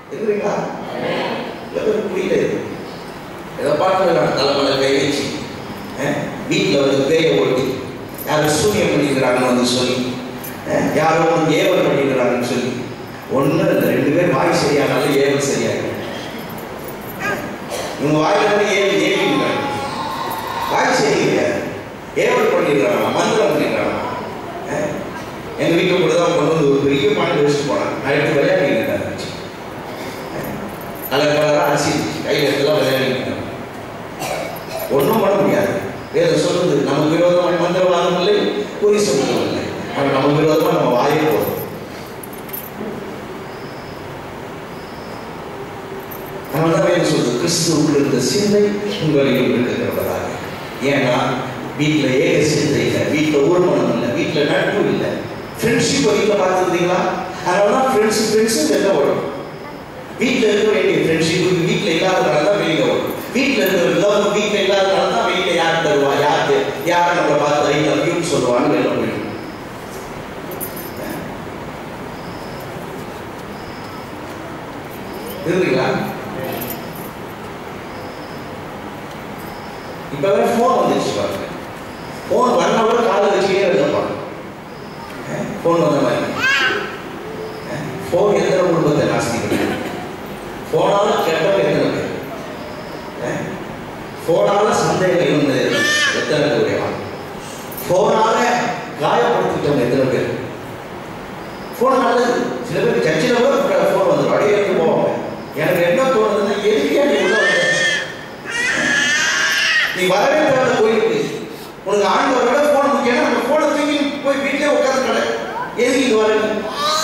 இருக்கிறீங்களா எவ்வளவு புரியல இது ஏதோ பார்த்துருக்காங்க தலைமலை கை வச்சு வீட்டில் வந்து பேயை ஓட்டி யாரும் சூரியம் பண்ணிக்கிறாங்கன்னு வந்து சொல்லி அஹ், யாரோ வந்து ஏவல் பண்ணிக்கிறாங்கன்னு சொல்லி ஒன்று இல்லை ரெண்டு பேர் வாய் சரியானாலும் ஏவல் சரியாகும் இவங்க வாயில இருந்து ஏவல் ஏவிக்கிறாங்க வாய் சரியில்லை ஏவல் பண்ணிக்கிறாங்க மந்திரம் பண்ணிக்கிறாங்க அஹ், எங்க வீட்டில் கூட தான் கொண்டு வந்து ஒரு பெரிய பாட்டு வச்சுட்டு போனாங்க நான் எடுத்து விளையாடிக்கிறேன் கலர் கலராக அரிசி கையில் எடுத்துலாம் விளையாடிக்கிறேன் ஒன்றும் பண்ண முடியாது வேதம் சொல்லுது நமக்கு விரோதமாக மந்திரவாதம் இல்லை குறி சொல்லுதம் இல்லை ஆனால் நமக்கு விரோதமாக நம்ம வாயை போதும் அதனால தான் வேதம் சொல்லுது கிறிஸ்துவுக்குள் இருந்த சிந்தை உங்களிலும் இருக்கிறவராக ஏன்னா வீட்டில் ஏக சிந்தை இல்லை வீட்டில் ஊர்மனம் இல்லை வீட்டில் நட்பு இல்லை ஃப்ரெண்ட்ஷிப் வீட்டில் பார்த்துருந்தீங்களா அதனால தான் ஃப்ரெண்ட்ஸ் ஃப்ரெண்ட்ஸு வெளில வரும் வீட்டில் இருக்க வேண்டிய ஃப்ரெண்ட்ஷிப் வீட்டில் இல்லாதனால தான் வெளியில வரும் வீட்டில் இருக்கிற லவ் வீட்டில் இல்லாதனால தான் வெளியில யார் தருவா யார் யார் நம்மளை பார்த்து ஐ லவ் யூன்னு சொல்லுவான்னு வெளில போயிடும் இருக்குங்களா இப்போ வேற ஃபோன் வந்துச்சு பாருங்க ஃபோன் ஒன் ஹவர் காலை வச்சுட்டே இருந்தப்பாங்க ஃபோன் வந்த மாதிரி ஃபோன் எத்தனை குடும்பத்தை நாசிக்கிறது ஃபோனால கெட்டவங்க எத்தனை பேர் அஹ்? ஃபோனால சந்தேகம் இருந்தது எத்தனை பேர் ஃபோனால காயப்படுத்திட்டவங்க எத்தனை பேர் ஃபோன் நல்லது சில பேர் சர்ச்சில் கூட ஃபோன் வந்துடும் அப்படியே எடுத்து போவாங்க எனக்கு என்ன தோணுதுன்னா எதுக்கே நீ உள்ள வந்த நீ வரவே தேவை கோயிலுக்கு உனக்கு ஆண்டவரோட ஃபோன் முக்கியம் நம்ம ஃபோனை தூக்கி போய் வீட்டிலே உட்காந்து கடை எதுக்கு இங்க வர நீ?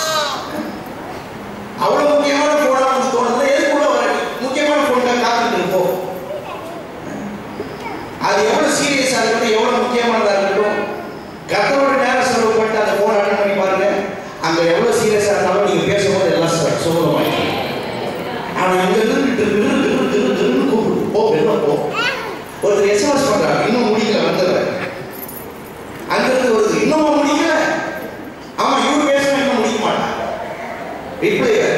அவ்வளவு முக்கியமான ஃபோனா வந்து தோணுதுன்னா எதுக்கு உள்ள வர நீ? முக்கியமான ஃபோன் காத்துட்டு இருப்போ அது எவ்வளவு சீரியஸா இருக்கட்டும் எவ்வளவு முக்கியமானதா இருக்கட்டும் கத்தரோட நேரம் செலவு பண்ணிட்டு அந்த ஃபோன் அட்டன் பண்ணி பாருங்க அங்க எவ்வளவு சீரியஸா இருந்தாலும் நீங்க பேசும்போது எல்லாம் ச- சுமூகமாயிடும் ஆனா இங்க இருந்து திரு திரு திரு திரு திருன்னு கூப்பிட்டு போ வெளில போ ஒருத்தர் எஸ்எம்எஸ் பண்றாங்க இன்னும் முடியல வந்துடுறேன் அங்கிருந்து வருது இன்னும் முடியல ஆமா இவரு பேசணும் இன்னும் முடிக்க மாட்டான் ரிப்ளை வேற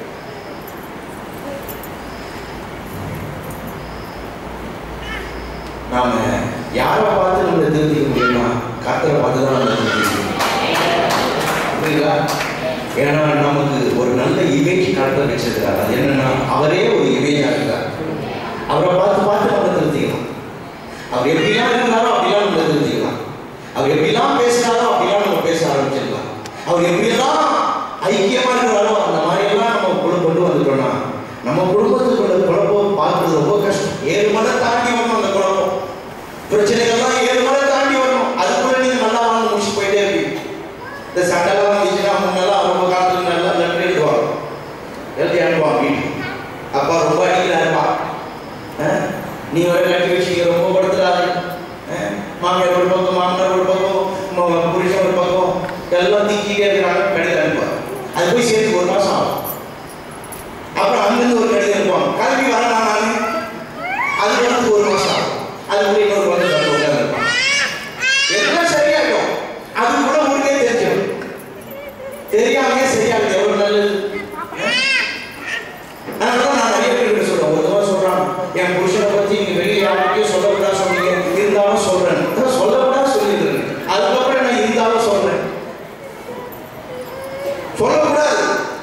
நாம யாரை பார்த்து நம்மளை திருத்திக்க முடியுமா கத்தரை பார்த்து தான் நம்மளை திருத்திக்க முடியும் புரியுதா ஏன்னா நமக்கு ஒரு நல்ல இமேஜ் கரெக்டாக வச்சிருக்காரு அது என்னன்னா அவரே ஒரு இமேஜா இருக்கார் அவரை பார்த்து பார்த்து நம்ம திருத்திக்கலாம் அவர் எப்படிலாம் இருந்தாரோ அப்படிலாம் நம்ம திருத்திக்கலாம் அவர் எப்படிலாம் பேசினாரோ அப்படிலாம் நம்ம பேச ஆரம்பிச்சிடலாம் அவர் எப்படியெல்லாம் ஐக்கியமா இருக்கிறாரோ அந்த மாதிரி எல்லாம் நம்ம குழு கொண்டு வந்துட்டோம்னா நம்ம குடும்பத்துக்குள்ள குழப்பம் பார்க்கறது ரொம்ப கஷ்டம் ஏழு மலை தாண்டி வரணும் அந்த குழப்பம் பிரச்சனைகள்லாம் ஏழு மலை தாண்டி வரணும் அதுக்குள்ள நீங்க நல்லா வாழ்ந்து முடிச்சு போயிட்டே இருப்பீங்க இந்த சண்டைலாம் வந்துச்சுன்னா முன்னெல்லாம் ரொம்ப காலத்துல நல்லா லெட்டர் எழுதுவாங்க எழுதி அனுப்புவாங்க வீட்டுக்கு அப்பா ரொம்ப அடிக்கிறாருப்பா அஹ், நீ வர கட்டி வச்சுக்க ரொம்ப படுத்துறாரு அஹ், மாமியார் ஒரு பக்கம் மாமனார் ஒரு பக்கம் ம- புருஷன் ஒரு பக்கம் எல்லாம் திக்கிட்டே இருக்கிறாங்க கடிதம் அனுப்புவாங்க அது போய் சேர்த்து ஒரு மாசம் ஆகும் அப்புறம் அங்கிருந்து ஒரு கடிதம் அனுப்புவாங்க கிளம்பி வரேன் நான் அது வந்து ஒரு மாசம் ஆகும் அதுக்குள்ள இன்னொரு வந்து உட்காந்துருப்பாங்க எல்லாம் சரியாகும் அது கூட உங்களுக்கே தெரிஞ்சிடும் தெரியாமையே சரியாகுது எவ்வளவு நல்லது அதனால நான் நிறைய பேருக்கு சொல்றேன் ஒரு தடவை சொல்றான் என் புருஷனை பத்தி நீங்க வெளியே யார்கிட்டயும் சொல்லக்கூடாது சொன்னீங்க இருந்தாலும் சொல்றேன் அதான் சொல்லக்கூடாது சொல்லிடுறேன் அதுக்கப்புறம் நான் இருந்தாலும் சொல்றேன் சொல்லக்கூடாது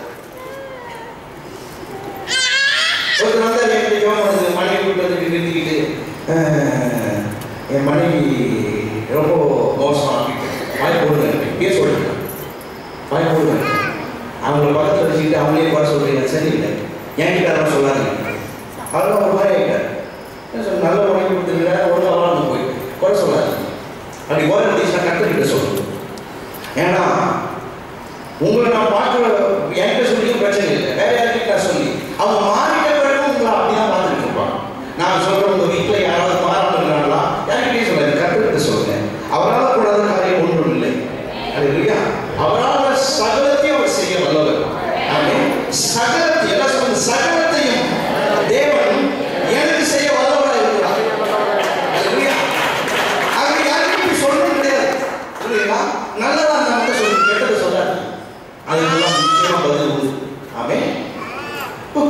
ஒருத்தர் வந்து என்கிட்ட ஜோம் பண்ணுது மனைவி கூட்டு வந்து நிறுத்திக்கிட்டு "அஹ், என் மனைவி ரொம்ப மோசம் வாய் போடுங்க இப்பயே சொல்றேன் வாய் போடுங்க அவங்கள பக்கத்தில் வச்சுக்கிட்டு அவங்களே குறை சொல்றீங்க சரியில்லை என்கிட்ட அதெல்லாம் சொல்லாதீங்க அதெல்லாம் ஒரு மாதிரி ஆகிட்டார் என்ன சொல்ல நல்ல உணவு கொடுத்துருக்கிற ஒழுங்காக வாழ்ந்து போய் குறை சொல்லாதீங்க அப்படி குறை இருந்துச்சுன்னா கற்றுக்கிட்ட சொல்லு ஏன்னா உங்களை நான் பார்க்குற என்கிட்ட சொல்லி பிரச்சனை இல்லை வேற யார்கிட்ட நான் சொல்லி அவங்க மாறிட்ட பிறகு உங்களை அப்படிதான் பார்த்துட்டு இருப்பாங்க நான் சொல்றேன் உங்க வீட்டில் யாராவது மாறாம இருக்கிறாங்களா யார்கிட்டயும் சொல்லாது கற்றுக்கிட்ட சொல்லுங்க அவரால் கூடாத காரியம் ஒன்றும் இல்லை அது இல்லையா அவரால் சகலத்தையும் அவர் செய்ய வல்லவர் ஆமென். சகலத்தை எல்லாம் சொல்லுங்க சகலத்தையும் தேவன் எனக்கு செய்ய வல்லவராக இருக்கிறார் அல்லேலூயா. ஆகவே யாருக்கும் இப்படி சொல்லணும் கிடையாது புரியுதா நல்லதா இருந்தா மட்டும் சொல்லுங்க கெட்டதை சொல்லாது அதுக்கெல்லாம் நிச்சயமா பதில் உண்டு ஆமென் இப்போ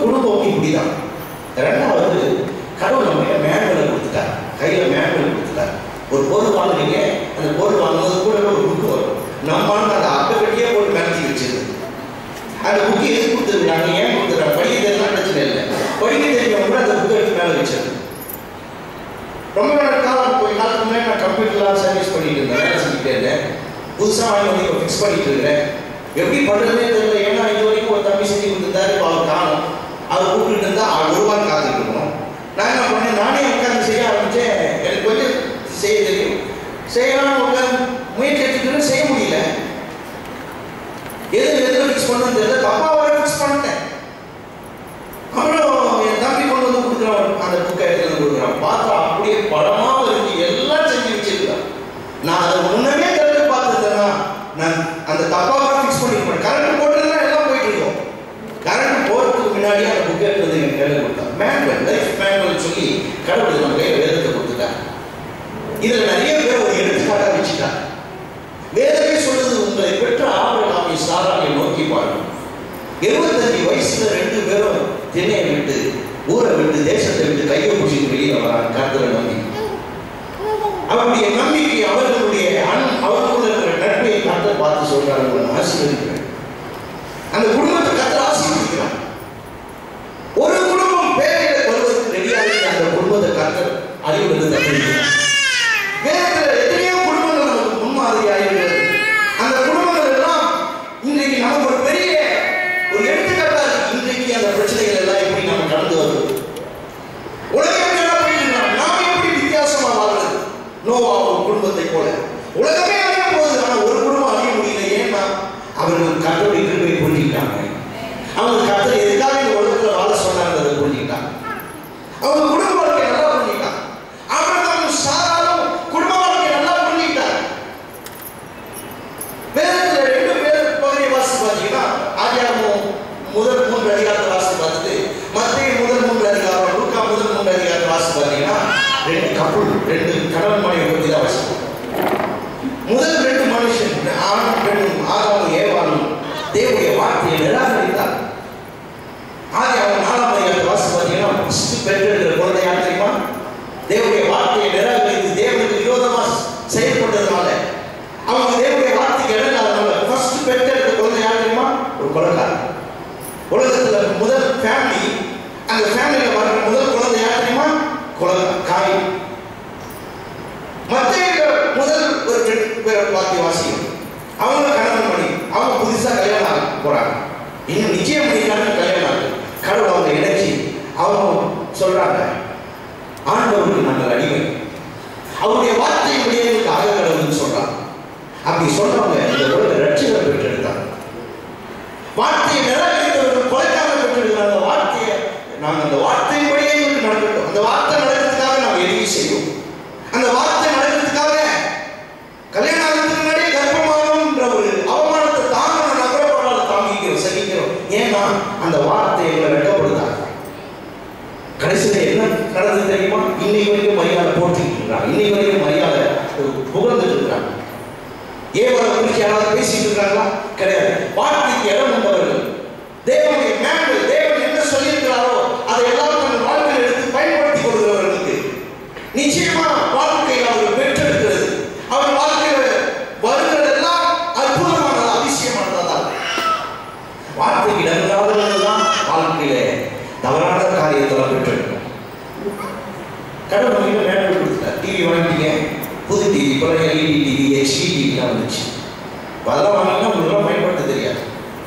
இப்படிதான் ரெண்டாவது கடவுள் நம்ம மேனுவலை கொடுத்துட்டார் கையில் மேனுவல் கொடுத்துட்டார் ஒரு பொருள் வாங்குறீங்க அந்த பொருள் வாங்கும்போது கூட ஒரு புக்கு வரும் நம்ம அந்த அட்டை கட்டியே போட்டு மிரட்டி வச்சிருக்கு அந்த புக்கு எது கொடுத்துருக்காங்க ஏன் கொடுத்துருக்காங்க படிக்க தெரியலாம் பிரச்சனை இல்லை படிக்க தெரிஞ்சவங்க கூட அந்த புக்கை எடுத்து மேலே வச்சிருக்கு ரொம்ப நாள் காலம் போய் காலத்துக்கு முன்னாடி நான் கம்ப்யூட்டர்லாம் சர்வீஸ் பண்ணிட்டு இருந்தேன் வேலை செஞ்சுட்டே இருந்தேன் புதுசாக வாங்கி வந்து இப்போ ஃபிக்ஸ் பண்ணிட்டு இருக்கிறேன் எப்படி பண்ணுறதுனே தெரியல ஏன்னா இது வரைக்கும் ஒரு தம்பி செஞ்சு கொடுத்துருந்தாரு இப்போ அவர் காணும் அவர் கூப்பிட்டு இருந்தா அவர் ஒரு வாரம் காத்துட்டு இருக்கணும் நான் என்ன பண்ணேன் நானே உட்காந்து செய்ய ஆரம்பிச்சேன் எனக்கு கொஞ்சம் செய்ய தெரியும் செய்யலாம் உட்காந்து முயற்சி எடுத்துட்டு செய்ய முடியல எது எதில் ஃபிக்ஸ் பண்ணணும் தெரியல தப்பா வர ஃபிக்ஸ் பண்ணிட்டேன் அப்புறம் என் தம்பி கொண்டு வந்து கொடுக்குறான் அந்த புக்கை எடுத்து வந்து கொடுக்குறான் பார்த்தா அப்படியே படமா இருக்கு எல்லாம் செஞ்சு வச்சிருக்கான் நான் அதை முன்னமே திறந்து பார்த்துருந்தேன்னா நான் அந்த தப்பாக ஃபிக்ஸ் பண்ணிருப்பேன் கரண்ட் போட்டுருந்தா எல்லாம் போயிட்டு இருக்கும் கரண்ட் போறதுக்கு முன்னாடி அந்த புக்கை எடுத்து வந்து என் கையில் கொடுத்தான் மேனுவல் லைஃப் மேனுவல் சொல்லி கடவுள் நம்ம கையில் வேதத்தை கொடுத்துட்டார் இதுல நிறைய பேர் ஒரு எடுத்துக்காட்டாக வச்சுட்டார் வேதமே சொல்லுது உங்களை பெற்ற ஆபரகாமை சாராவை நோக்கி பாருங்க இருபத்தஞ்சு வயசுல ரெண்டு பேரும் திண்ணையை விட்டு ஊரை விட்டு தேசத்தை விட்டு கையை பிடிச்சிட்டு வெளியில வராங்க கருத்துல நம்பி அவருடைய நம்பிக்கை அவர்களுடைய அன் அவர்களுக்குள்ள இருக்கிற நட்பை கத்த பார்த்து சொல்றாங்க உங்களை ஆசீர்வதிக்கிறேன் அந்த குடும்பத்தை கத்த ஆசீர்வதிக்கிறான் ஒரு குடும்பம் பேரையில வருவதற்கு ரெடியாக இருக்கிற அந்த குடும்பத்தை கத்த அறிவுறுத்தி தப்பிக்கிறான் வேதத்துல எத்தனையோ குடும்பங்கள் நமக்கு முன்மாதிரியாக இருக்கிறது அந்த குடும்பங்கள் எல்லாம் இன்றைக்கு நமக்கு ஒரு பெரிய ஒரு எடுத்துக்காட்டா இருக்கு இன்றைக்கு அந்த பிரச்சனைகள் எல்லாம் எப்படி நம்ம கடந்து வருது உலகம் எல்லாம் போயிட்டு இருக்கோம். நாம் எப்படி வித்தியாசமா வாழ்றது நோவாவும் குடும்பத்தை போல உலகமே அழிய போகுது ஆனா ஒரு குடும்பம் அழிய முடியல ஏன்னா அவர்கள் கத்தோடைய கிருபை புரிஞ்சுக்கிட்டாங்க அவங்க கத்தர் எதுக்காக இந்த உலகத்துல வாழ சொன்னாங்கிறத புரிஞ்சுக்கிட்டாங்க அவங்க குடும்ப வாழ்க்கை நல்லா புரிஞ்சுக்கிட்டாங்க ஆபிரகாமும் சாராலும் குடும்ப வாழ்க்கை நல்லா புரிஞ்சுக்கிட்டாங்க வேதத்துல ரெண்டு பேர் பகுதியை வாசி பார்த்தீங்கன்னா ஆதியாகமம் முதல் மூன்று அதிகாரத்தை வாசி பார்த்துட்டு மத்திய முதல் மூன்று அதிகாரம் லூக்கா முதல் மூன்று அதிகாரத்தை வாசி பார்த்தீங்கன்னா ரெண்டு கப்புள் ரெண்டு கணவன் மனைவி பற்றி தான் வாசிப்போம் முதல் ரெண்டு மனுஷன் ஆணும் பெண்ணும் ஆதாமும் ஏவானும் தேவனுடைய வார்த்தையை நிராகரித்தார் ஆதி அவன் நாலாம் அதிகாரத்தை வாசி பார்த்தீங்கன்னா ஃபர்ஸ்ட் பெற்றெடுக்கிற குழந்தை யார் தெரியுமா தேவனுடைய வார்த்தையை நிராகரித்து தேவனுக்கு விரோதமா செயல்பட்டதுனால அவங்க தேவனுடைய வார்த்தைக்கு இடம் ஃபர்ஸ்ட் பெற்றெடுத்த குழந்தை யார் தெரியுமா ஒரு கொலைக்காரன் உலகத்துல முதல் ஃபேமிலி அந்த ஃபேமிலியில வர்ற முதல் குழந்தை யார் தெரியுமா கொலை காய் மத்திய முதல் ஒரு ரெண்டு பேர் வாக்கிய வாசியம் அவங்க கணவன் மணி அவங்க புதுசா கல்யாணம் ஆக போறாங்க இன்னும் நிச்சயம் பண்ணிட்டாங்க கல்யாணம் ஆகுது கடவுள் அவங்க இணைச்சி அவங்க சொல்றாங்க ஆண்டவருக்கு நாங்கள் அடிமை அவருடைய வார்த்தையுடைய ஆக கடவுள்னு சொல்றாங்க அப்படி சொல்றவங்க இந்த உலக ரட்சிகளை பெற்றெடுத்தாங்க வார்த்தையை நிராகரித்தவர்கள் கொலைக்காக பெற்றெடுக்கிறாங்க அந்த வார்த்தையை நாங்கள் அந்த வார்த்தையின்படியே இவருக்கு நடக்கட்டும் அந்த வார்த்தை நடக்கிறதுக்காக நாம் எதையும் செய்வோம் அந்த வார்த்தை நடக்கிறதுக்காக கல்யாணம் ஆகிறதுக்கு முன்னாடியே கர்ப்பமானோம்ன்ற ஒரு அவமானத்தை தாங்கணும் நகரப்படாத தாங்கிக்கிறோம் சகிக்கிறோம் ஏன்னா அந்த வார்த்தை எங்களை வெட்கப்படுத்தாங்க கடைசியில் என்ன நடந்தது தெரியுமா இன்னைக்கு வரைக்கும் மரியாதை போட்டுக்கிட்டு இருக்கிறாங்க இன்னைக்கு வரைக்கும் மரியாதை புகழ்ந்துட்டு இருக்கிறாங்க ஏவரை குறித்து யாராவது பேசிட்டு இருக்காங்களா கிடையாது வார்த்தைக்கு இடம் உண்டவர்கள் தேவனுடைய மேனுவல் தேவன் என்ன சொல்லியிருக்கிறாரோ அதை எல்லாரும் தங்கள் வாழ்க்கையில் எடுத்து பயன்படுத்தி கொள்கிறவர்களுக்கு நிச்சயமா வாழ்க்கையில் அவர் பெற்றெடுக்கிறது அவர் வாழ்க்கையில் வருகிறதெல்லாம் அற்புதமானது அதிசயமானதா வார்த்தைக்கு இடமில்லாதவர்கள் தான் வாழ்க்கையில தவறான காரியத்தெல்லாம் பெற்றெடுக்கும் கடவுள் நம்ம மேனுவல் கொடுத்துட்டார் டிவி வாங்கிட்டீங்க புது டிவி இப்போ எல்இடி டிவி ஹெச்டி டிவிலாம் வந்துச்சு அதெல்லாம் வாங்கினா உங்களுக்குலாம் பயன்படுத்த தெரியாது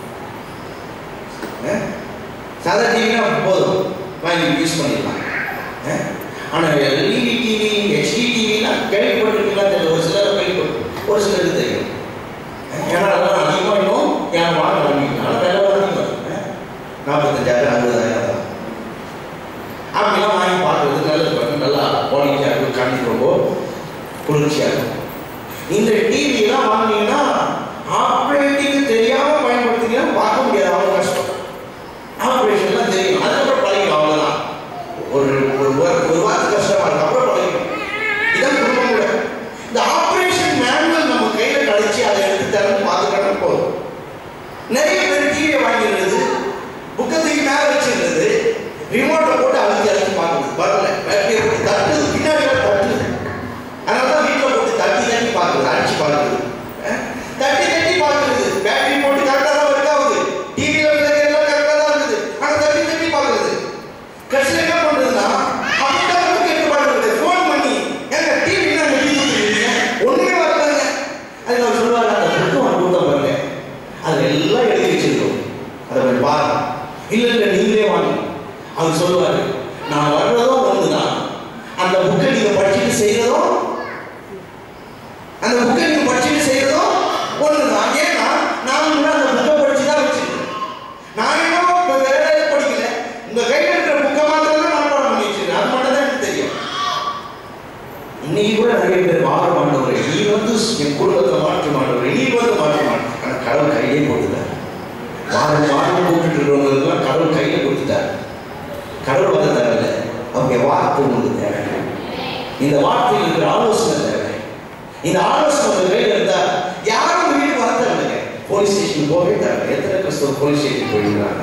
அஹ்? சாதா டிவினா போதும் வாங்கி யூஸ் பண்ணிடலாம் அஹ்? ஆனா எல்இடி டிவி ஹெச்டி டிவிலாம் கேள்விப்பட்டிருக்கீங்களா தெரியல ஒரு சிலர் கேள்விப்பட்டு ஒரு சிலருக்கு தெரியும் அஹ்? ஏன்னா அதெல்லாம் அதிகமாக இன்னும் ஏன் வாங்க வாங்கிக்கலாம் ஆனால் விலை அதிகமாக அஹ்? நாற்பத்தஞ்சாயிரம் அறுபதாயிரம் தான் அப்படிலாம் வாங்கி பார்க்கறது நல்லது பாருங்க நல்லா குவாலிட்டியாக இருக்கும் கண்ணுக்கு ரொம்ப குளிர்ச்சியாக இருக்கும் இந்த டிவிலாம் வாங்கினீங்கன்னா ஆப்ரேட்டிங் தெரியாம பயன்படுத்தினீங்கன்னா பார்க்க முடியாது அவ்வளோ கஷ்டம் ஆப்ரேஷன்லாம் தெரியும் அதுக்கப்புறம் பழகிடும் அவ்வளோதான் ஒரு ஒரு வார- ஒரு வாரத்துக்கு கஷ்டமா இருக்கும் அப்புறம் பழகிடும் இதான் குடும்பம் கூட இந்த ஆப்ரேஷன் மேனுவல் நம்ம கையில கிடைச்சி அதை எடுத்து திறந்து பார்த்துக்கிட்டா போதும் நிறைய பேர் டிவியை வாங்கிடுறது புக்கத்துக்கு மேல வச்சிருந்தது இல்ல இல்ல நீங்களே வாங்க அவர் சொல்லுவாரு நான் வர்றதும் ஒண்ணுதான் அந்த புக்கை நீங்க படிச்சுட்டு செய்யறதும் அந்த புக்கை நீங்க படிச்சுட்டு செய்யறதும் ஒண்ணுதான் ஏன்னா நான் கூட அந்த புக்கை படிச்சு தான் வச்சிருக்கேன் நான் இன்னும் இப்ப வேற எதுவும் படிக்கல உங்க கையில இருக்கிற புக்கை மாத்திரம் தான் நான் பாடம் பண்ணி வச்சிருக்கேன் அது மட்டும் தான் எனக்கு தெரியும் இன்னைக்கு கூட நிறைய பேர் மாற மாட்டவரே நீ வந்து என் குடும்பத்தை மாற்ற மாட்டவரே நீ வந்து மாற்ற மாட்டேன் ஆனா கடவுள் கையிலே போட்டுட்டார் வாரம் வாரம் கூப்பிட்டு இருக்கிறவங்களுக்குலாம் கடவுள் கையில கொடுத்துட்டார் கடவுள் வந்து தேவையில்ல அவங்க வார்த்தை உங்களுக்கு தேவை இந்த வார்த்தையில் இருக்கிற ஆலோசனை தேவை இந்த ஆலோசனை உங்க கையில இருந்தா யாரும் உங்க வீட்டுக்கு வர தேவையில்லைங்க போலீஸ் ஸ்டேஷன் போகவே தேவை எத்தனை கிறிஸ்தவ போலீஸ் ஸ்டேஷன் போயிருக்கிறாங்க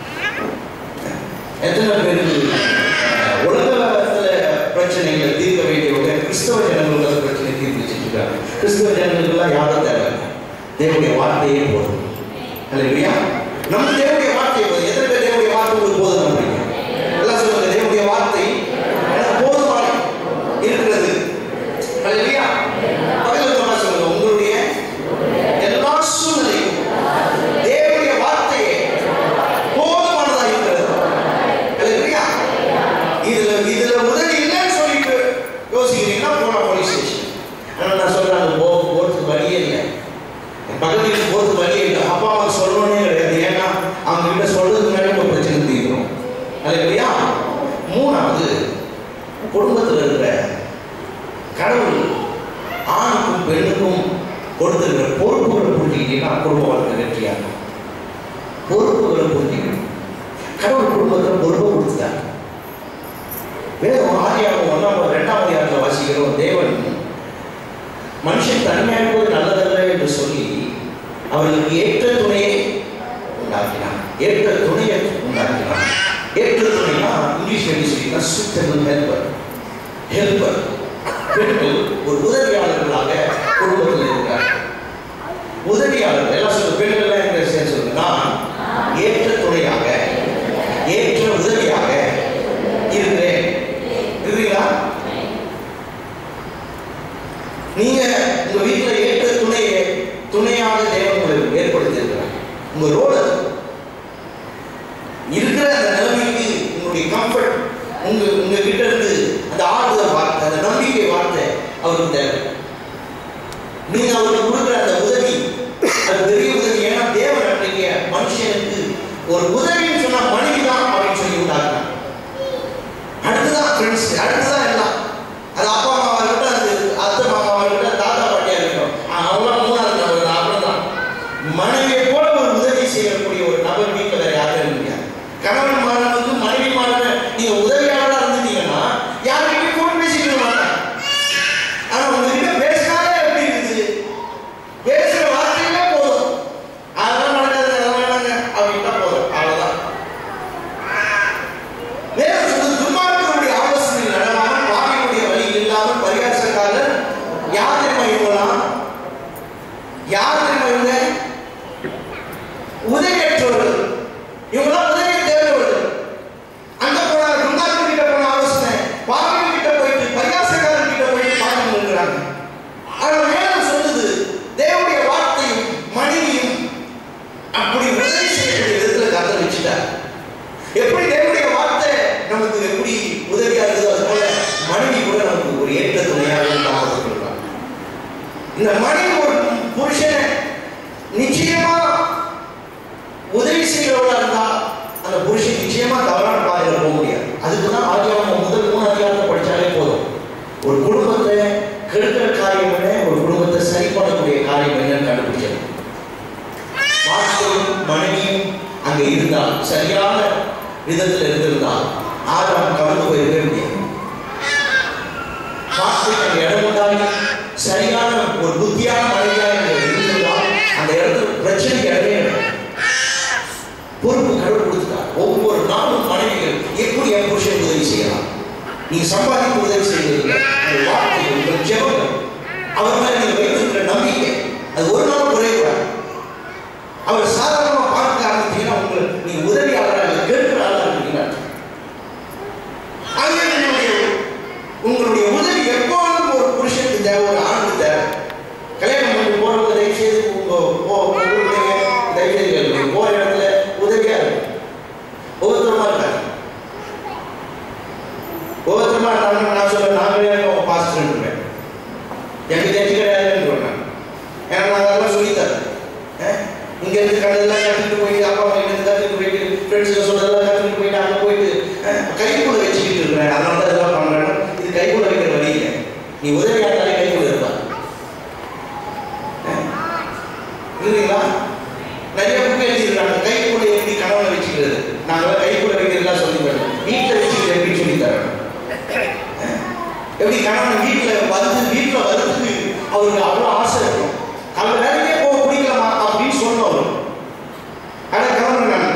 எத்தனை பேருக்கு அஹ், உலகத்துல பிரச்சனைகளை தீர்க்க வேண்டியவங்க கிறிஸ்தவ ஜனங்களுக்கு பிரச்சனை தீர்த்து வச்சுட்டு இருக்காங்க கிறிஸ்தவ ஜனங்களுக்கெல்லாம் யாரும் தேவை தேவனுடைய வார்த்தையே போதும் அல்லையா நம்ம தேவனுடைய வார்த்தை போதும் எத்தனை பேர் தேவனுடைய வார்த்தை உங்களுக்கு போதும் நம்புறீங்க எல்லாம் சொல்லுங்க தேவனுடைய வார்த்தை எனக்கு போதுமான இருக்கிறது அல்லையா பகலத்தமா சொல்லுங்க உங்களுடைய எல்லா சூழ்நிலையும் தேவனுடைய வார்த்தையே போதுமானதா இருக்கிறது அல்லையா இதுல இதுல உதவி இல்லைன்னு சொல்லிட்டு யோசிக்கிறீங்கன்னா போனா போலீஸ் ஸ்டேஷன் ஆனா நான் சொல்றேன் அது போ போறதுக்கு வழியே இல்லை என் பக்கத்து வீட்டுக்கு போறதுக்கு வழியே இல்லை அப்பா அம்மா சொல்லணும்னே கிடையாது ஏன்னா அவங்க கிட்ட சொல்றதுக்கு முன்னாடி ஒரு பிரச்சனை தீர்க்கும் அல்லையா மூணாவது குடும்பத்தில் இருக்கிற கடவுள் ஆணுக்கும் பெண்ணுக்கும் கொடுத்திருக்கிற பொறுப்புகளை புரிஞ்சுக்கிட்டீங்கன்னா குடும்ப வாழ்க்கை வெற்றியாகும் பொறுப்புகளை புரிஞ்சுக்கணும் கடவுள் குடும்பத்தில் பொறுப்பை கொடுத்துட்டார் வேதம் ஆதியாகவும் ஒன்றாம் ரெண்டாம் அதிகாரத்தில் வாசிக்கிறோம் தேவன் மனுஷன் தனியாக இருப்பது நல்லதல்ல என்று சொல்லி அவர்களுக்கு ஏற்ற துணையை உண்டாக்கினான் ஏற்ற துணையை உண்டாக்கினான் ஏற்ற துணைனா இங்கிலீஷ் எப்படி சொல்லிங்கன்னா சுத்தங்கள் ஹெல்பர் ஹெல்பர் பெண்கள் ஒரு உதவியாளர்களாக குடும்பத்தில் இருக்கிறார் உதவியாளர்கள் எல்லாம் சொல்ல பெண்கள் எங்க சேர்ந்து சொல்லுங்க நான் ஏற்ற துணையாக ஏற்ற உதவியாக இருக்கிறேன் இருக்கிறீங்களா நீங்க உங்க வீட்டுல ஏற்ற துணையை துணையாக தேவன் உங்களுக்கு ஏற்படுத்தி இருக்கிறார் உங்க ரோல் அது இருக்கிற அந்த நிலைமைக்கு உங்களுடைய கம்ஃபர்ட் உங்க உங்க கிட்ட இருந்து அந்த ஆறுதல் வார்த்தை அந்த நம்பிக்கை வார்த்தை அவருக்கு தேவை நீங்க அவருக்கு கொடுக்குற அந்த உதவி அது பெரிய உதவி ஏன்னா தேவன் அன்றைக்கு மனுஷனுக்கு ஒரு உதவின்னு சொன்னா மனைவி தான் அப்படின்னு சொல்லி உண்டாக்குறாங்க அடுத்துதான் ஃப்ரெண்ட்ஸ் அடுத்துதான் எல்லாம் அது அப்பா அம்மாவா இருக்கட்டும் அது அத்தை மாமாவா இருக்கட்டும் தாத்தா பாட்டியா இருக்கட்டும் அவங்களாம் மூணாவது நபர் அப்புறம் தான் மனைவியை போல ஒரு உதவி செய்யக்கூடிய ஒரு நபர் வீட்டில் வேற யாரும் இருக்க முடியாது கணவன் மாணவனுக்கு மனைவி மாணவன் நீங்க உதவியாளராக இருந்துட்டீங்கன்னா யாருக்கிட்டையும் ஃபோன் பேசிக்க மாட்டாங்க ஆனா உங்ககிட்ட பேசினாலே எப்படி இருக்குது பேசுற வார்த்தையிலே போதும் அதெல்லாம் நடக்காது அதெல்லாம் வேணாங்க அப்படின்னா போதும் அவ்வளவுதான் வேதம் சொல்லுது துன்மார்க்கருடைய ஆலோசனை நடவாமல் பாவியுடைய வழியில் இல்லாமல் பரிகாசக்காரர் யார் தெரியுமா இவங்களாம் யார் தெரியுமா இவங்க உதவியற்றவர்கள் இவங்களாம் உதவியை தேவையவர்கள் அங்க போனா துன்மார்க்கர் கிட்ட போன ஆலோசனை பாவிகள் கிட்ட போயிட்டு பரிகாசக்காரர் கிட்ட போயிட்டு பாடம் இருக்கிறாங்க ஆனா வேதம் சொல்லுது தேவனுடைய வார்த்தையும் மனைவியும் அப்படி உதவி செய்யக்கூடிய விதத்துல கத்த வச்சுட்டார் எப்படி தேவனுடைய வார்த்தை நமக்கு எப்படி உதவியா இருக்குதோ அது போல மனைவி கூட நமக்கு ஒரு ஏற்ற துணையாக காணப்பட்டிருக்கிறார் இந்த மனைவி ஒரு புருஷனை நிச்சயமா உதவி செய்கிறவளா இருந்தா அந்த புருஷன் நிச்சயமா தவறான பாதையில போக முடியாது அதுக்கு தான் ஆதியாகமம் முதல் மூணு அதிகாரத்தை படிச்சாலே போதும் ஒரு குடும்பத்தை கெடுக்கிற காரியம் என்ன ஒரு குடும்பத்தை சரி பண்ணக்கூடிய காரியம் என்னன்னு கண்டுபிடிச்சது மாஸ்டரும் மனைவியும் அங்க இருந்தால் சரியான விதத்தில் இருந்திருந்தால் ஆதாம் கலந்து போயிருக்கவே முடியாது மாஸ்டருக்கு அங்க இடம் உண்டாகி சரியான ஒரு புத்தியான மனைவியாக அங்க இருந்திருந்தால் அந்த இடத்துல பிரச்சனைக்கு இடமே இல்லை. பொறுப்பு கடவுள் கொடுத்துட்டார் ஒவ்வொரு நாளும் மனைவிகள் எப்படி என் புருஷன் உதவி செய்யலாம் நீங்க சம்பாதிக்க உதவி செய்வதில்லை உங்கள் வார்த்தைகள் உங்கள் ஜெபங்கள் அவர் மேல நீங்க வைத்திருக்கிற நம்பிக்கை அது ஒரு நாள் குறையக்கூடாது அவர் சாதாரணமா பார்க்க ஆரம்பிச்சீங்கன்னா உங்களுக்கு நீங்க உதவியாளராக கேட்கிற ஆளா இருக்கீங்க அங்கே உங்களுடைய உங்களுடைய உதவி எப்போதும் ஒரு புருஷனுக்கு தேவை ஒரு ஆணுக்கு தேவை கல்யாணம் பண்ணி போறவங்க தயவு செய்து உங்க போ- உங்களுடைய தயவு செய்து கேளுங்க. போற இடத்துல உதவியா இருக்கும் கணவன் வீட்டில் வந்து வீட்டில் வர்றதுக்கு அவருக்கு அவ்வளோ ஆசை இருக்கும் காலைல வேலைக்கே போக பிடிக்கலாமா அப்படின்னு சொன்னவர் அட கணவன் நான்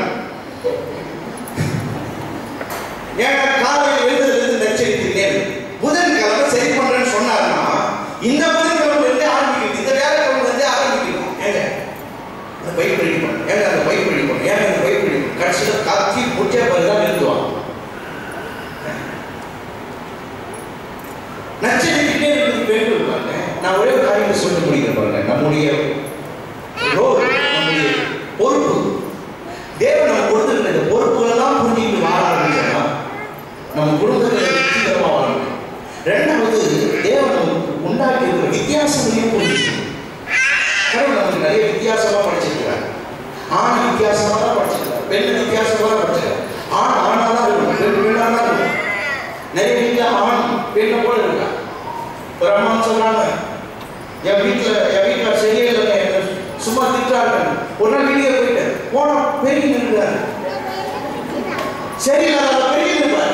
ஏன்னா காலையில் எழுந்ததுலேருந்து நச்சரித்துட்டேன் புதன்கிழமை சரி பண்றேன்னு சொன்னாருன்னா இந்த புதன்கிழமை இருந்தே ஆரம்பிக்கணும் இந்த வேலைக்கிழமை இருந்தே ஆரம்பிக்கணும் ஏங்க அந்த பைப் ரெடி பண்ணு ஏங்க அந்த பைப் ரெடி பண்ணு ஏங்க அந்த பைப் ரெடி பண்ணு கடைசியில் கத்தி முடிச்ச பிறகு தான் நிறுத்துவாங்க நச்சரிக்கிட்டே இருக்கிறது பெண்கள் பாருங்க நான் ஒரே ஒரு காரியத்தை சொல்ல முடிக்கிறேன் பாருங்க நம்முடைய ரோல் நம்முடைய பொறுப்பு தேவன் நம்ம கொடுத்துருக்க இந்த பொறுப்புகளெல்லாம் புரிஞ்சுக்கிட்டு வாழ ஆரம்பிச்சோம்னா நம்ம குடும்பத்தில் வெற்றிகரமாக வாழணும் ரெண்டாவது தேவன் நமக்கு உண்டாக்கி இருக்கிற வித்தியாசங்களையும் புரிஞ்சுக்கணும் கடவுள் நமக்கு நிறைய வித்தியாசமா படிச்சிருக்கிறார் ஆண் வித்தியாசமா தான் படிச்சிருக்கார் பெண் வித்தியாசமா தான் படிச்சிருக்கார் ஆண் ஆணா தான் இருக்கும் பெண் பெண்ணா தான் இருக்கும் நிறைய வீட்டில் ஆண் பெண்ணை போல இருக்கா ஒரு அம்மா சொல்றாங்க என் வீட்டில் என் வீட்டில் சரியே இல்லை என்ன சும்மா திட்டாங்க ஒரு நாள் வீடியோ போயிட்டேன் போனா பெரிய நின்றுறாரு சரியில்லாத பெரிய நின்றுறாரு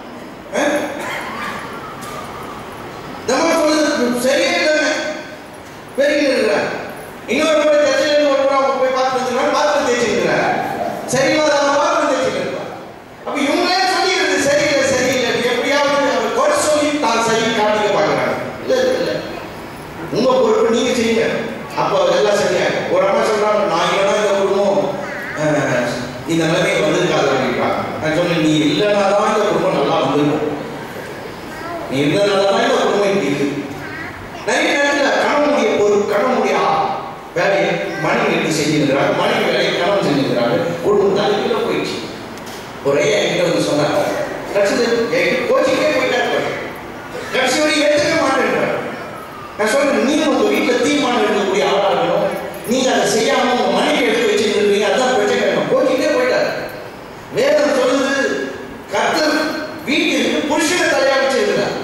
நம்ம சொல்றது சரியே இல்லைங்க பெரிய நின்றுறாரு இன்னொரு முறை தச்சையில் ஒரு முறை அவங்க போய் பார்த்து வந்துருக்காங்க பார்த்து தேய்ச்சிருக்கிறார் சரியில்லாத பார்த்து தேய்ச்சிருக்கிறார் அப்ப இவங்களே சொல்லிடுறது சரியில்லை சரியில்லை எப்படியாவது அவர் குறை சொல்லி தான் சரி காட்டிக்க பார்க்குறாங்க இல்லை இல்லை உங்க பொறுப்பு நீங்க செய்யுங்க அப்போ எல்லாம் சரியா ஒரு அம்மா சொல்றாங்க நான் இல்லைனா இந்த குடும்பம் அஹ், இந்த நிலைமையை வந்திருக்காது அப்படின்றாங்க நான் சொன்னேன் நீ இல்லைனா தான் இந்த குடும்பம் நல்லா வந்திருக்கும் நீ இல்லைனா தான் இந்த குடும்பம் இப்படி இருக்கு நிறைய நேரத்தில் கணவனுடைய பொறுப்பு கணவனுடைய ஆ- வேலையை மனைவி எடுத்து செஞ்சிருக்கிறாங்க மனைவி வேலையை கணவன் செஞ்சிருக்கிறாங்க குடும்பம் தான் கீழே போயிடுச்சு ஒரே என்கிட்ட வந்து சொன்னாங்க கடைசி கோச்சிக்கே போயிட்டாரு கடைசி வரை ஏற்றுக்க மாட்டேன்றார் நான் சொல்றேன் நீங்க உங்க வீட்டுல தீர்மானம் எடுக்கக்கூடிய ஆளா இருக்கணும் நீங்க அதை செய்யாம உங்க மனைவி எடுத்து வச்சிருக்கீங்க அதான் பிரச்சனை இருக்கும் கோச்சிட்டே போயிட்டார் வேதம் சொல்லுது கர்த்தர் வீட்டிற்கு புருஷனை தலையா வச்சிருக்கிறார்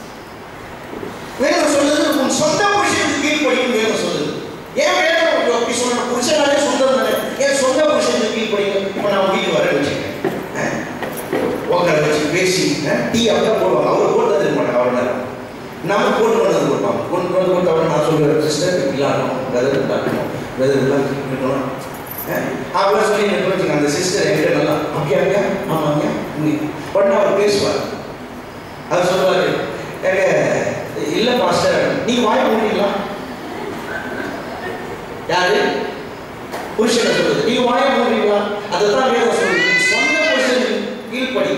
வேதம் சொல்லுது உன் சொந்த புருஷனுக்கு கீழ்ப்படியும் வேதம் சொல்லுது ஏன் வேதம் உங்களுக்கு அப்படி சொல்லணும் புருஷனாலே சொந்தம் தானே ஏன் சொந்த புருஷனுக்கு கீழ்ப்படியும் இப்போ நான் உங்க வீட்டுக்கு வர வச்சுக்கேன் உட்கார வச்சு பேசி டீ அப்படியே போடுவாங்க அவர் போட்டு தர மாட்டாங்க அவ்வளோ நேரம் நம்ம போட்டு கொண்டு வந்து கொடுப்பாங்க கொண்டு வந்து கொடுத்த உடனே நான் சொல்லுவேன் சிஸ்டர் இப்படிலாம் இருக்கணும் பிரதர் இப்படிலாம் இருக்கணும் பிரதர் இப்படிலாம் இருக்கணும் அப்படிலாம் சொல்லி எனக்கு வச்சுங்க அந்த சிஸ்டர் என்கிட்ட நல்லா அப்படியா அப்படியா ஆமாங்க உடனே அவர் பேசுவார் அவர் சொல்லுவார் ஏங்க இல்லை பாஸ்டர் நீங்கள் வாய முடியுங்களா யாரு புருஷனை சொல்லுது நீங்க வாய முடியுங்களா அதை தான் வேதம் சொல்லுது உன் சொந்த புருஷனுக்கு கீழ்ப்படி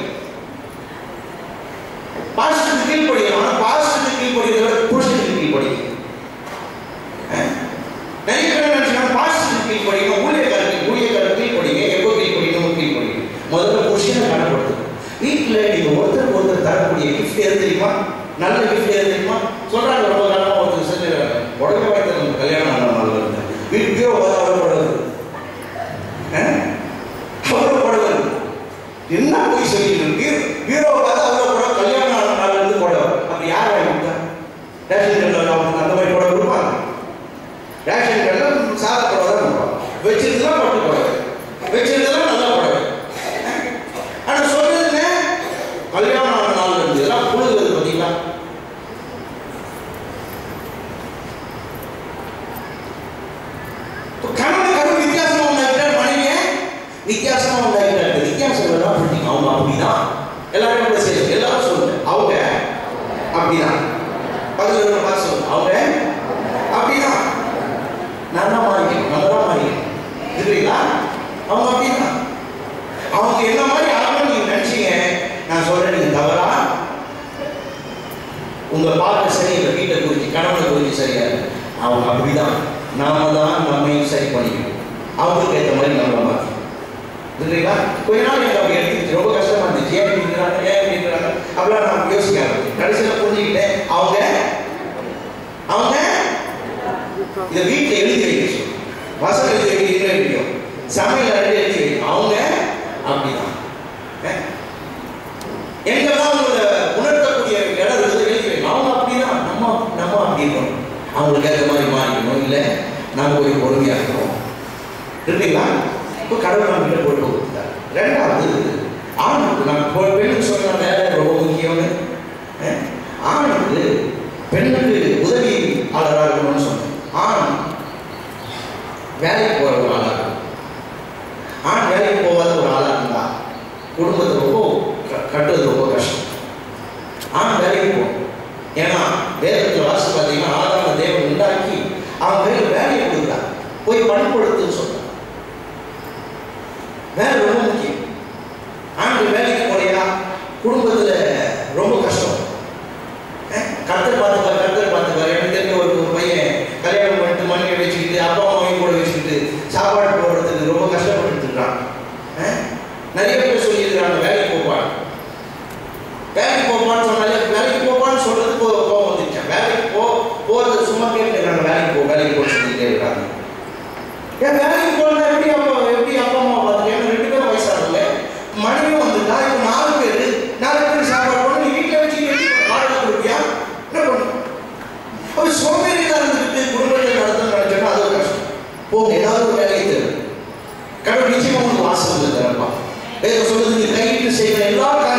பாஸ்டருக்கு கீழ்ப்படியும் ஆனா பாஸ்டருக்கு கீழ்ப்படியதை விட புருஷனுக்கு கீழ்ப்படியும் அஹ்? நிறைய பேர் நினைச்சாங்க பாஸ்டருக்கு கீழ்ப்படியும் ஊழியக்காரருக்கு ஊழியக்காரருக்கு கீழ்ப்படிங்க எப்போ கீழ்ப்படியும் கீழ்ப்படியும் முதல்ல புருஷனை கனப்படுத்தும் வீட்டில் நீங்க ஒருத்தருக்கு ஒருத்தர் தரக்கூடிய கிஃப்ட் எது தெரியுமா நல்ல கிஃப்ட் எது தெரியுமா சொல்றாங்க ரொம்ப காலமா ஒருத்தர் செஞ்சுருக்காங்க உடனே வாய்த்து கல்யாணம் ஆன நாள்ல இருந்து வீட்டுக்கே அவ்வளோ படுது அவ்வளோ படுது என்ன போய் சொல்லிட்டு பீரோ பீரோவை பார்த்து அவ்வளோ படம் கல்யாணம் ஆன நாள்ல இருந்து புடவை அப்படி யார் வாங்கி கொடுத்தா ரேஷன் கடையில் அவங்க அந்த மாதிரி புடவை கொடுப்பாங்க ரேஷன் கடையில் சாத புடவை தான் கொடுப்பாங்க வச்சிருந்தெல்லாம் பட்டு புடவை வச்சிருந்தெல்லாம் நல்ல புடவை ஆனா சொல்றது என்ன கல்யாணம் ஆன நாள்ல இருந்து இதெல்லாம் புழுகுறது பார்த்தீங்களா இப்ப கணவன் கணவன் வித்தியாசமா உண்டாக்கிட்டார் மனைவியை வித்தியாசமா உண்டாக்கிட்டார் வித்தியாசம் எல்லாம் புரிஞ்சுங்க அவங்க அப்படிதான் எல்லாரும் கூட சரி எல்லாரும் சொல்லுங்க அவங்க அப்படிதான் பதினொரு பார்த்து சொல்லுங்க அவங்க அப்படிதான் நான் தான் மாறிக்கணும் நம்ம தான் மாறிக்கணும் இல்லைங்களா அவங்க அப்படிதான் அவங்க என்ன மாதிரி ஆகணும் நீங்க நினைச்சீங்க நான் சொல்றேன் நீங்க தவறா உங்க பார்க்க சரியில்லை வீட்டை குறிச்சு கணவனை குறிச்சு சரியா இல்லை. அவங்க அப்படிதான் நாம தான் நம்மையும் சரி பண்ணிக்கணும் அவங்களுக்கு ஏற்ற மாதிரி நம்மளை மாற்றணும் இல்லைங்களா கொஞ்ச நாள் எனக்கு அப்படி எடுத்துக்கிச்சு ரொம்ப கஷ்டமா இருந்துச்சு ஏன் இப்படிங்கிறாங்க ஏன் இப்படிங்கிறாங்க அப்படிலாம் நான் யோசிக்க ஆரம்பிச்சேன் கடைசியில் புரிஞ்சுக்கிட்டேன் அவங்க அவங்க இதை வீட்டில் எழுதி வைக்க சொல்லு வசனம் எழுதி வைக்க வைக்கணும் சமையல் அறையில் எழுதி வைக்கணும் அவங்க அப்படிதான் அஹ்? எங்கெல்லாம் உங்களை உணர்த்தக்கூடிய இடம் இருக்குது எழுதி வைக்கணும் அவங்க அப்படிதான் நம்ம நம்ம அப்படி இருக்கணும் அவங்களுக்கு ஏற்ற மாதிரி மாறிக்கணும் இல்லை நம்ம ஒரு பொறுமையாக இருக்கணும் இல்லைங்களா இப்போ கடவுள் நம்ம கிட்ட போட்டு கொடுத்தார் ரெண்டாவது ஆணுக்கு நான் இப்போ பெண்ணுக்கு சொன்ன வேலை ரொம்ப முக்கியம்னு அஹ், ஆணுக்கு வேலைக்கு போகாத ஒரு ஆளா இருந்தா குடும்பத்தை ரொம்ப க- கட்டுறது ரொம்ப கஷ்டம் ஆண் வேலைக்கு போகும் ஏன்னா வேதத்தில் வாசி பார்த்தீங்கன்னா ஆதார தேவன் உண்டாக்கி அவன் கையில் வேலையை கொடுக்குறான் போய் பண்படுத்துன்னு சொல்றான் வேலை ரொம்ப முக்கியம் ஆண்கள் வேலைக்கு போறியா குடும்பத்துல ரொம்ப கஷ்டம் அஹ், கர்த்தர் பார்த்துப்பார் கர்த்தர் பார்த்துப்பார் எனக்கு தெரிஞ்ச ஒரு ஒரு பையன் கல்யாணம் பண்ணிட்டு மனைவி வச்சுக்கிட்டு அப்பா அம்மாவையும் கூட வச்சுக்கிட்டு சாப்பாடு போடுறதுக்கு ரொம்ப கஷ்டப்பட்டு இருக்கான் அஹ், நிறைய பேர் சொல்லியிருக்கிறாங்க வேலைக்கு போப்பான் வேலைக்கு போப்பான்னு சொன்னாலே வேலைக்கு போப்பான்னு சொல்றது கோ- கோவம் வந்துருச்சேன் வேலைக்கு போ போறது சும்மா கேட்டுக்கிறாங்க வேலைக்கு போ வேலைக்கு போன்னு சொல்லிட்டே இருக்காங்க ஏன் வேலைக்கு போனா எப்படி அப்பா எப்படி அப்பா அம்மா பார்த்துட்டு ஏன்னா ரெண்டு பேரும் வயசானவங்க மனைவியும் வந்துட்டா இப்போ நாலு பேர் நாலு பேர் சாப்பாடு போட நீ வீட்டில் வச்சு எப்படி வாடகை கொடுப்பியா என்ன பண்ணு அப்போ சோம்பேறியாக இருந்துக்கிட்டு குடும்பத்தை நடத்தணும்னு நினைச்சோன்னா அது ஒரு கஷ்டம் போங்க ஏதாவது ஒரு வேலையை தரும் கடவுள் நிச்சயமா உங்களுக்கு வாசல் திறப்பா வேற சொல்றது நீ கையிட்டு செய்கிற எல்லா